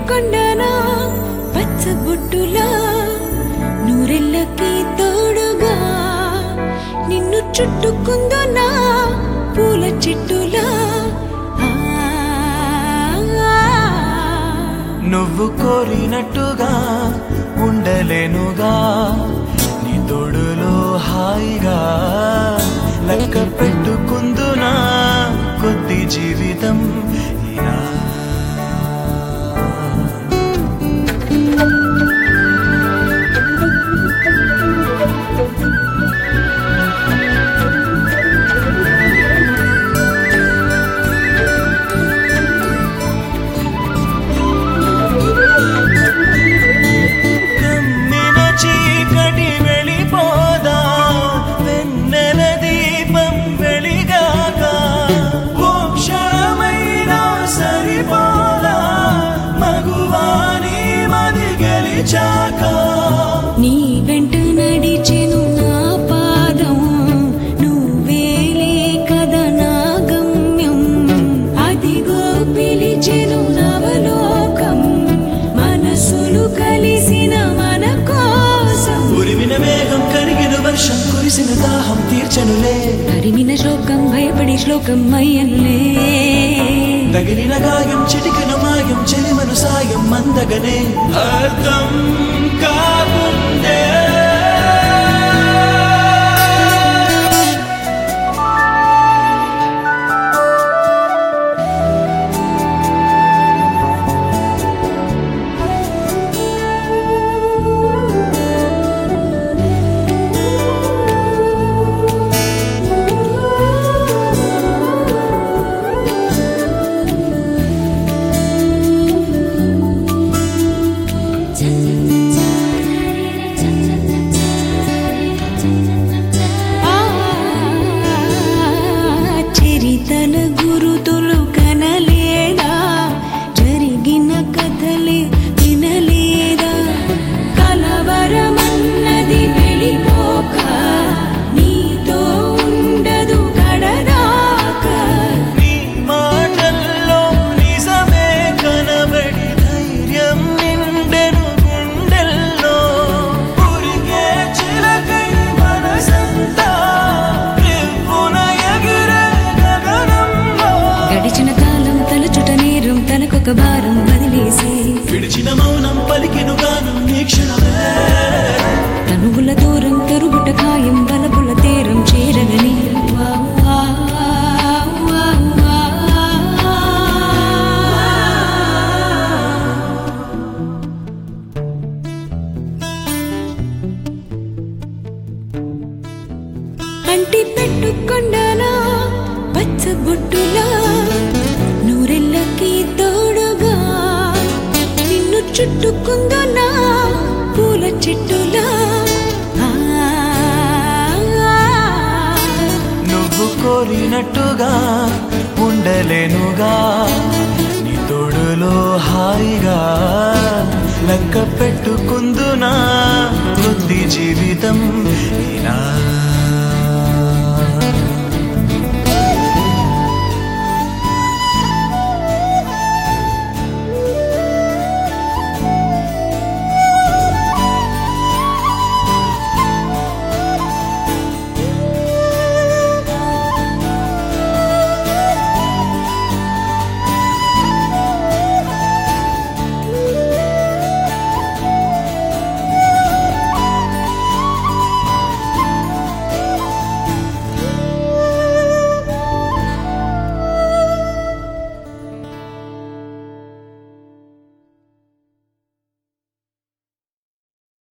పెట్టుకొండనా పచ్చబొట్టులా నూరెళ్ళకి తోడుగా నిన్ను చుట్టుకుందునా పూల చెట్టులా ఆ, నువ్వు కోరినట్టుగా ఉండలేనుగా నీ తోడులో హాయిగా లెక్క పెట్టుకుందునా కొద్ది జీవితం ఇలా కమ్మిన చీకటి వెళ్ళిపోదా వెన్నెల దీపం వెలిగాక ఓ క్షణమైనా సరిపోదా మగువాని మది గెలిచాక నీ వెంట నడిచెను నా పాదం నువ్వేలే కదా నా గమ్యం అదిగో పిలిచెను నవలోకం మనసులు కలిసిన మన కోసం ఉరిమిన మేఘం కరిగిన వర్షం కురిసిన దాహం తీర్చనులే తరిమిన శోకం భయపడి శ్లోకం అయ్యనులే తగిలిన గాయం చిటికిన మాయం చెలిమను సాయం మందగనే అర్థం కాకుండే ఆ చరితల గురుతులు కనలేదా జరిగిన కథలే వినలేదా కలవరమన్నది వెళ్ళిపోక నీతో ఉండదు కడదాకా నీ మాటల్లో నిజమే కనబడి ధైర్యం నిండెను గుండెల్లో ఉరికే చిలకై మనసంతా రివ్వున ఎగిరే గగనంలో గడిచిన కాలం తలచుట నేరం తనకొక భారం వదిలేసి విడిచిన మౌనం పలికిను గానం నీ క్షణమే తనువుల దూరం తరుగుట ఖాయం బలపుల తీరం చేరగని వా, వా, వా, వా. అంటి పెట్టుకొండనా పచ్చబొట్టులా నూరెళ్ళకి తోడుగా నిన్ను చుట్టుకుందునా పూల చెట్టులా ఆ, నువ్వు కోరినట్టుగా ఉండలేనుగా నీ తోడులో హాయిగా లెక్క పెట్టుకుందునా కొద్ది జీవితం ఇలా